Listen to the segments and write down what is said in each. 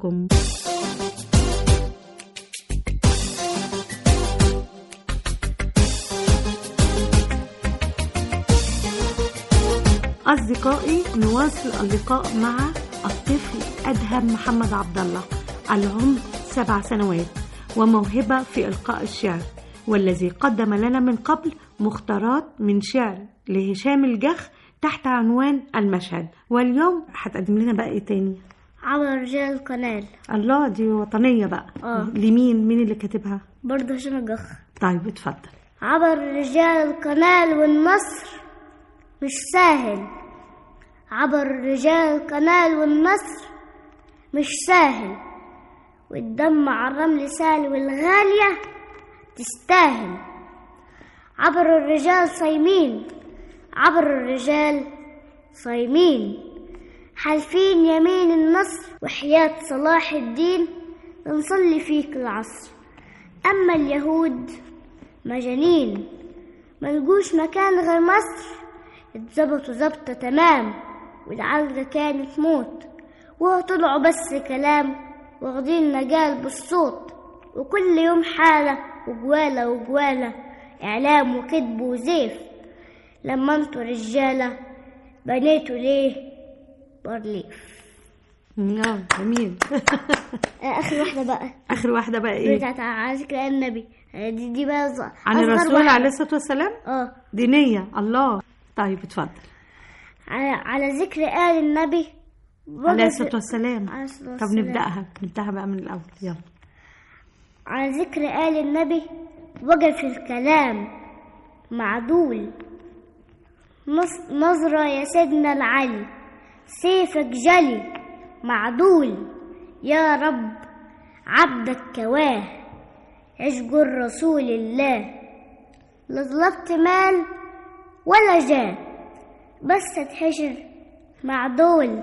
بكم أصدقائي نواصل اللقاء مع الطفل أدهم محمد عبد الله العمر سبع سنوات وموهبة في إلقاء الشعر والذي قدم لنا من قبل مختارات من شعر لهشام الجخ تحت عنوان المشهد واليوم هتقدم لنا بقى ايه تاني عبر رجال القنال الله دي وطنية بقى آه. لمين مين اللي كاتبها برضه هشام الجخ طيب اتفضل عبر رجال القنال والنصر مش سهل عبر رجال القنال والنصر مش سهل والدم على الرمل سهل والغالية تستاهل عبر الرجال صايمين عبر الرجال صايمين حالفين يمين النصر وحياة صلاح الدين نصلي فيك العصر أما اليهود مجانين ملقوش مكان غير مصر اتظبطوا ظبطة تمام والعرجة كانت موت وطلعوا بس كلام واخدين مجال بالصوت وكل يوم حالة وجوالة وجوالة إعلام وكذب وزيف لما انتوا رجالة بنيتوا ليه بارليف اه جميل آه، آخر واحدة بقى اخر واحدة بقى ايه بتاعت على ذكر النبي آه، دي دي بقى ز- عن أصغر الرسول واحدة. عليه الصلاة والسلام اه دينية الله طيب اتفضل على, على ذكر آل النبي عليه وقف- الصلاة والسلام عليه الصلاة طب والسلام. نبدأها نبدأها بقى من الأول يلا على ذكر آل النبي وقف الكلام معدول نص- نظرة يا سيدنا العلي سيفك جلي معدول يا رب عبدك كواه عشق الرسول الله لا طلبت مال ولا جاه بس اتحشر معدول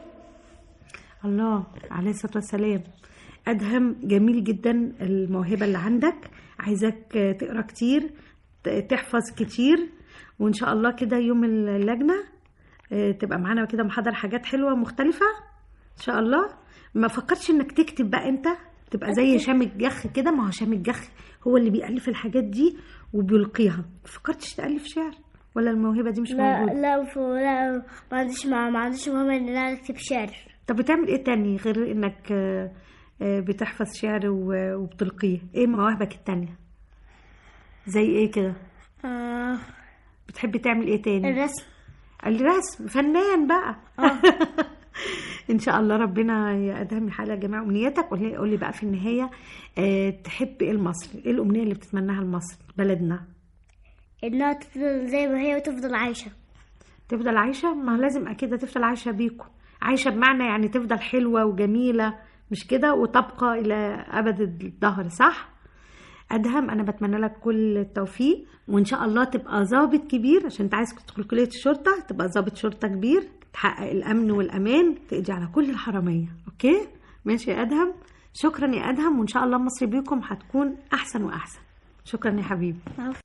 الله عليه الصلاة والسلام أدهم جميل جدا الموهبة اللي عندك عايزك تقرأ كتير ت- تحفظ كتير وإن شاء الله كده يوم اللجنة آه، تبقى معانا كده محضر حاجات حلوة مختلفة إن شاء الله ما فكرتش إنك تكتب بقى أنت تبقى زي هشام الجخ كده ما هو هشام الجخ هو اللي بيألف الحاجات دي وبيلقيها ما فكرتش تألف شعر ولا الموهبة دي مش لا موجودة لا ف- لا ما عنديش ما, ما عنديش مهمة ان انا اكتب شعر طب بتعمل ايه تاني غير انك آه، آه، بتحفظ شعر و- وبتلقيه ايه مواهبك التانية زي ايه كده آه بتحب تعمل ايه تاني الرسم الرسم فنان بقى ان شاء الله ربنا يا ادهم يحقق جميع امنياتك قول لي قول لي بقى في النهايه آه، تحب ايه لمصر ايه الامنيه اللي بتتمناها لمصر بلدنا انها تفضل زي ما هي وتفضل عايشة تفضل عايشه ما لازم اكيد تفضل عايشه بيكم عايشه بمعنى يعني تفضل حلوه وجميله مش كده وتبقى الى ابد الدهر صح ادهم انا بتمنى لك كل التوفيق وان شاء الله تبقى ضابط كبير عشان انت عايز تدخل كليه الشرطه تبقى ضابط شرطه كبير تحقق الامن والامان تقضي على كل الحراميه اوكي ماشي يا ادهم شكرا يا ادهم وان شاء الله مصر بيكم هتكون احسن واحسن شكرا يا حبيبي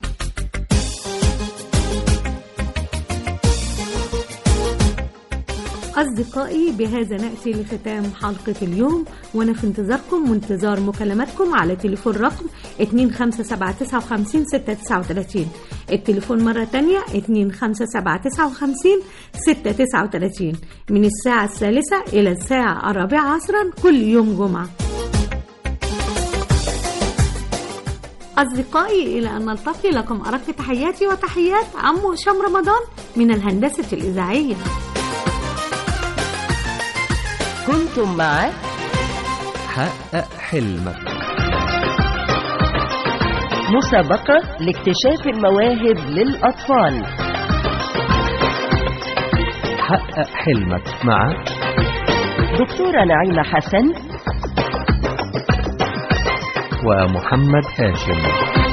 أصدقائي بهذا نأتي لختام حلقة اليوم وأنا في انتظاركم وانتظار مكالماتكم على تليفون رقم 25759 639 التليفون مرة تانية 25759 639 من الساعة الثالثة إلى الساعة الرابعة عصرا كل يوم جمعة أصدقائي إلى أن نلتقي لكم أرق تحياتي وتحيات عمو هشام رمضان من الهندسة الإذاعية كنتم مع حقق حلمك مسابقة لاكتشاف المواهب للأطفال حقق حلمك مع دكتورة نعيمة حسن ومحمد هاشم